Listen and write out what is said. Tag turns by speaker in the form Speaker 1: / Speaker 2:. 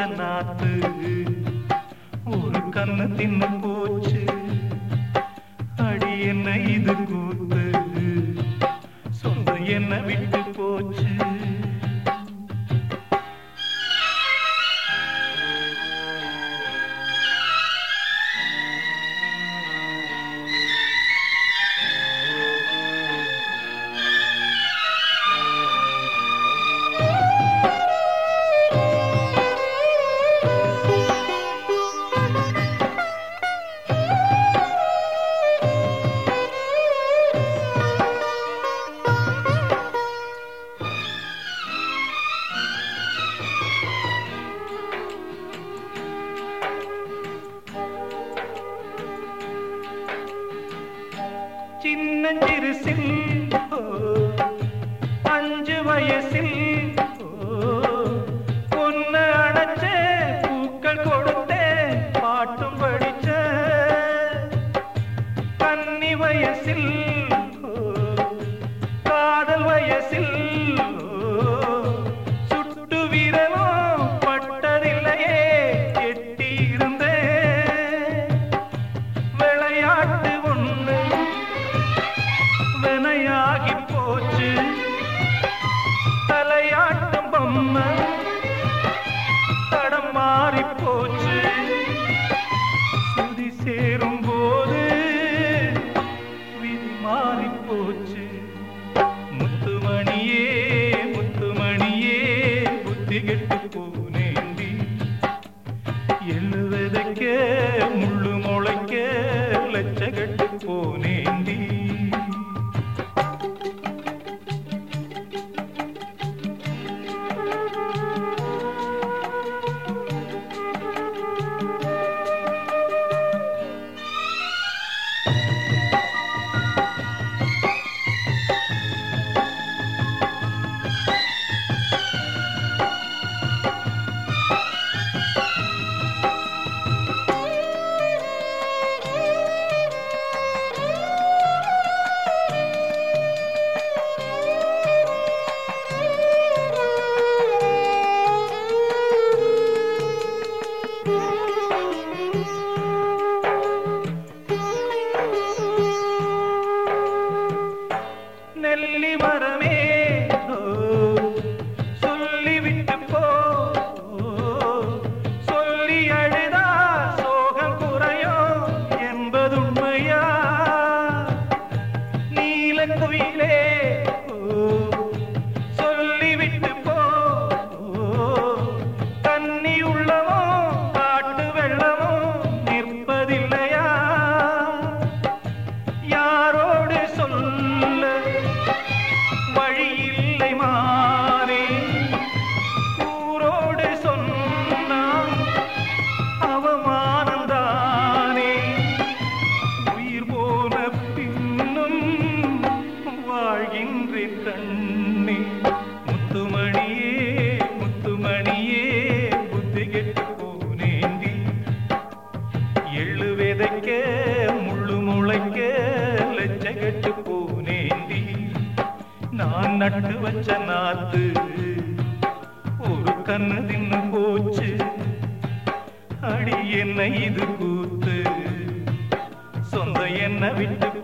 Speaker 1: நாத்து ஒரு கண்ணு தின்னு போச்சு அடி என்ன இது கூத்து சொந்தம் என்ன விட்டு போச்சு சின்னஞ்சிறுசில் ஓ, அஞ்சு வயசில் ஓ, பொண்ணு அணைச்ச பூக்கள் கொடுத்தே பாட்டும் படிச்ச கன்னி வயசில் ஓ, காதல் வயசில் ஓ, சுட்டு வீரமும் பட்டதில்லையே எட்டி இருந்தேன் விளையாட்டு ஒண்ணு வினையாகி போச்சு தலையாட்டும் பொம்மை தடம் மாறி போச்சு சுதி சேரும் போது விதி மாறி போச்சு முத்துமணியே முத்துமணியே புத்தி கெட்டு போனேண்டி எள்ளு விதைக்க முள்ளு முளைக்க லட்சகட்டு போனேண்டி நெல்லி மரமே ஓ, சொல்லிவிட்டு போ ஓ, சொல்லி அழுதா சோகம் குறையும் என்பது உண்மையா நீலக்குயிலே ஓ, சொல்லிவிட்டு போ ஓ, தண்ணி உள்ளவோ காட்டு வெள்ளமோ நிற்பதில்லையா யாரோடு சொல்ல வழியில்லை மாறே ஊரோடு சொன்னான் அவமானந்தானே உயிர் போன பின்னும் வாழ்கின்ற கண்ணே முத்துமணியே முத்துமணியே புத்தி கெட்டு போனேண்டி எள்ளு விதைக்க முள்ளு முளைக்க லட்சகட்டு போனேண்டி நான் நட்டு வச்ச நாத்து ஒரு கண்ணு தின்னு போச்சு அடி என்ன இது கூத்து சொந்த என்ன விட்டு